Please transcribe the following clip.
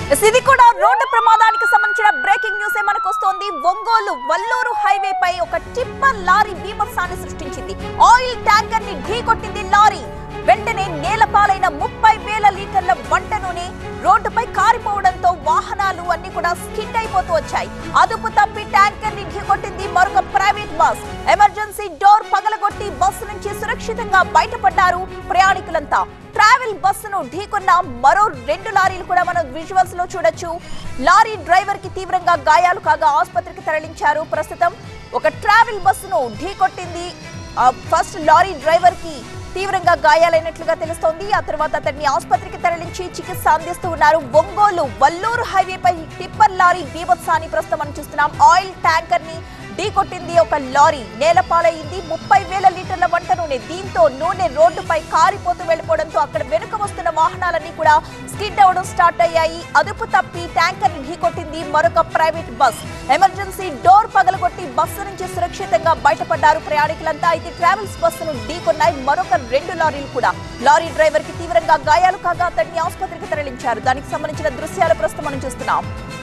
yes, ఇది కూడా road ప్రమాదానికి సంబంధించిన బ్రేకింగ్ న్యూస్ మనకు వస్తోంది ఒంగోలు వల్లూరు హైవే పై ఒక టిప్పర్ లారీ బీభత్సాన్ని సృష్టించింది ఆయిల్ ట్యాంకర్ ని ఢీకొట్టింది లారీ వెంటనే నేలపాలైన ముప్పై వేల లీటర్ల వంట నూనె రోడ్డుపై కారిపోవడంతో వాహనాలు అన్ని కూడా స్కిడ్ అయిపోతూ వచ్చాయి అదుపు తప్పి ట్యాంకర్ ని ఢీకొట్టింది మరొక ప్రైవేట్ బస్ ఎమర్జెన్సీ డోర్ పగలగొట్టి బస్సు నుంచి సురక్షితంగా బయటపడ్డారు ప్రయాణికులంతా ట్రావెల్ బస్సును ఢీకొన్న మరో రెండు లారీలు కూడా మనం విజువల్స్ లో చూడొచ్చు లారీ డ్రైవర్ కి తీవ్రంగా గాయాలు కాగా ఆసుపత్రికి తరలించారు ప్రస్తుతం ఒక ట్రావెల్ బస్సును ఢీకొట్టింది ఆ, ఫస్ట్ లారీ డ్రైవర్ కి తీవ్రంగా గాయాలైనట్లుగా తెలుస్తోంది ఆ తర్వాత అతన్ని ఆసుపత్రికి తరలించి చికిత్స అందిస్తూ ఉన్నారు ఒంగోలు వల్లూరు హైవేపై టిప్పర్ లారీ బీభత్సాన్ని ప్రస్తుతం మనం చూస్తున్నాం ఆయిల్ ట్యాంకర్ ని ఢీకొట్టింది ఒక లారీ నేలపాలయ్యింది ముప్పై వేల లీటర్ల వంట నూనె దీంతో నూనె రోడ్డుపై కారిపోతూ వెళ్ళిపోవడంతో అక్కడ వెనుక వస్తున్న వాహనాలన్నీ కూడా స్కిడ్ అవడం స్టార్ట్ అయ్యాయి అదుపు తప్పి ట్యాంకర్ ని ఢీకొట్టింది మరొక ప్రైవేట్ బస్ ఎమర్జెన్సీ డోర్ పగలగొట్టి బస్సు నుంచి సురక్షితంగా బయటపడ్డారు ప్రయాణికులంతా అయితే ట్రావెల్స్ బస్సును ఢీకొన్నాయి మరొక రెండు లారీలు కూడా లారీ డ్రైవర్ కి తీవ్రంగా గాయాలు కాగా అతన్ని ఆసుపత్రికి తరలించారు దానికి సంబంధించిన దృశ్యాలు ప్రస్తుతం మనం చూస్తున్నాం